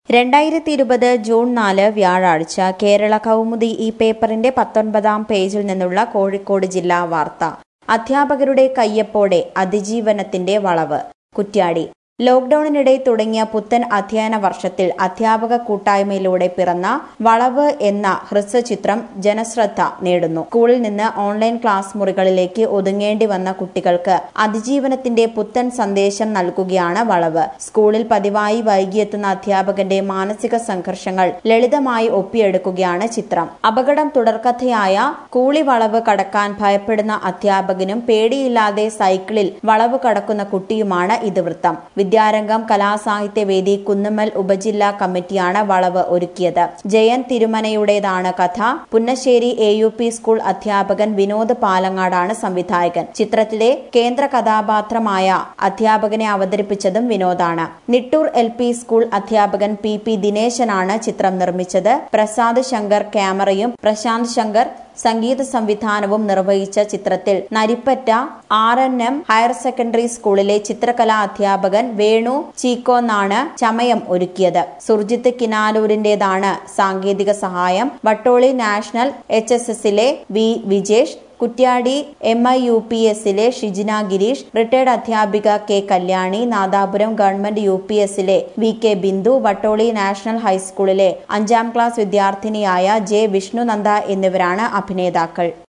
രണ്ടായിരത്തി ഇരുപത് ജൂൺ നാല് വ്യാഴാഴ്ച കേരള കൗമുദി ഈ പേപ്പറിന്റെ പത്തൊൻപതാം പേജിൽ നിന്നുള്ള കോഴിക്കോട് ജില്ലാ വാർത്ത അധ്യാപകരുടെ കയ്യൊപ്പോടെ അതിജീവനത്തിന്റെ വളവ് കുറ്റ്യാടി ലോക്ഡൌണിനിടെ തുടങ്ങിയ പുത്തൻ അധ്യയന വർഷത്തിൽ അധ്യാപക കൂട്ടായ്മയിലൂടെ പിറന്ന വളവ് എന്ന ഹ്രസ്വചിത്രം ജനശ്രദ്ധ നേടുന്നു സ്കൂളിൽ നിന്ന് ഓൺലൈൻ ക്ലാസ് മുറികളിലേക്ക് ഒതുങ്ങേണ്ടി വന്ന കുട്ടികൾക്ക് അതിജീവനത്തിന്റെ പുത്തൻ സന്ദേശം നൽകുകയാണ് വളവ് സ്കൂളിൽ പതിവായി വൈകിയെത്തുന്ന അധ്യാപകന്റെ മാനസിക സംഘർഷങ്ങൾ ലളിതമായി ഒപ്പിയെടുക്കുകയാണ് ചിത്രം അപകടം തുടർക്കഥയായ കൂളി വളവ് കടക്കാൻ ഭയപ്പെടുന്ന അധ്യാപകനും പേടിയില്ലാതെ സൈക്കിളിൽ വളവ് കടക്കുന്ന കുട്ടിയുമാണ് ഇതിവൃത്തം വിദ്യാരംഗം കലാസാഹിത്യവേദി കുന്നുമ്മൽ ഉപജില്ലാ കമ്മിറ്റിയാണ് വളവ് ഒരുക്കിയത് ജയൻ തിരുമനയുടേതാണ് കഥ Punnassery A U P school അധ്യാപകൻ വിനോദ് പാലങ്ങാടാണ് സംവിധായകൻ ചിത്രത്തിലെ കേന്ദ്ര കഥാപാത്രമായ അധ്യാപകനെ അവതരിപ്പിച്ചതും വിനോദാണ് നിട്ടൂർ എൽ പി സ്കൂൾ അധ്യാപകൻ പി പി ദിനേശനാണ് ചിത്രം നിർമ്മിച്ചത് പ്രസാദ് ശങ്കർ ക്യാമറയും പ്രശാന്ത് ശങ്കർ സംഗീത സംവിധാനവും നിർവഹിച്ച ചിത്രത്തിൽ Naripatta R N M higher secondary സ്കൂളിലെ ചിത്രകലാ അധ്യാപകൻ വേണു ചീക്കോന്നാണ് ചമയം ഒരുക്കിയത് സുർജിത്ത് കിനാലൂരിന്റേതാണ് സാങ്കേതിക സഹായം വട്ടോളി നാഷണൽ എച്ച് എസ് എസിലെ V Vijesh Kuttiady M I U P എസിലെ ഷിജിന ഗിരീഷ് റിട്ടയർഡ് അധ്യാപിക K Kalyani Nadapuram government U P എസിലെ V K Bindu Vattoli national ഹൈസ്കൂളിലെ അഞ്ചാം ക്ലാസ് വിദ്യാർത്ഥിനിയായ ജെ വിഷ്ണുനന്ദ എന്നിവരാണ് അഭിനേതാക്കൾ